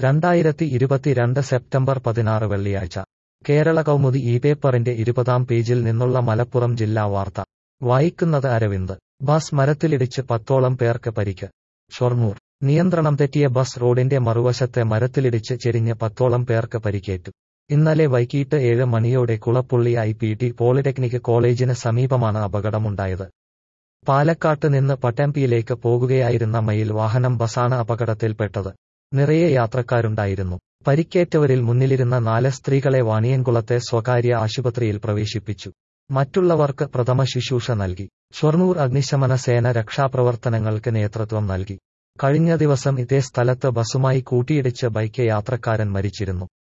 രണ്ടായിരത്തി ഇരുപത്തിരണ്ട് സെപ്റ്റംബർ പതിനാറ് വെള്ളിയാഴ്ച കേരള കൗമുദി ഈ പേപ്പറിന്റെ ഇരുപതാം പേജിൽ നിന്നുള്ള മലപ്പുറം ജില്ലാ വാർത്ത വായിക്കുന്നത് അരവിന്ദ് ബസ് മരത്തിലിടിച്ച് പത്തോളം പേർക്ക് പരിക്ക് ഷൊർണൂർ നിയന്ത്രണം തെറ്റിയ ബസ് റോഡിന്റെ മറുവശത്തെ മരത്തിലിടിച്ച് ചെരിഞ്ഞ് പത്തോളം പേർക്ക് പരിക്കേറ്റു ഇന്നലെ വൈകിട്ട് ഏഴ് മണിയോടെ Kulappully I P T polytechnic കോളേജിന് സമീപമാണ് അപകടമുണ്ടായത് പാലക്കാട്ട് നിന്ന് പട്ടംപിയിലേക്ക് പോകുകയായിരുന്ന മയിൽ വാഹനം ബസാണ് അപകടത്തിൽപ്പെട്ടത് നിറയെ യാത്രക്കാരുണ്ടായിരുന്നു പരിക്കേറ്റവരിൽ മുന്നിലിരുന്ന നാല് സ്ത്രീകളെ വാണിയൻകുളത്തെ സ്വകാര്യ ആശുപത്രിയിൽ പ്രവേശിപ്പിച്ചു മറ്റുള്ളവർക്ക് പ്രഥമ ശുശ്രൂഷ നൽകി ഷൊർണൂർ അഗ്നിശമന സേന രക്ഷാപ്രവർത്തനങ്ങൾക്ക് നേതൃത്വം നൽകി കഴിഞ്ഞ ദിവസം ഇതേ സ്ഥലത്ത് ബസുമായി കൂട്ടിയിടിച്ച് ബൈക്ക് യാത്രക്കാരൻ മരിച്ചിരുന്നു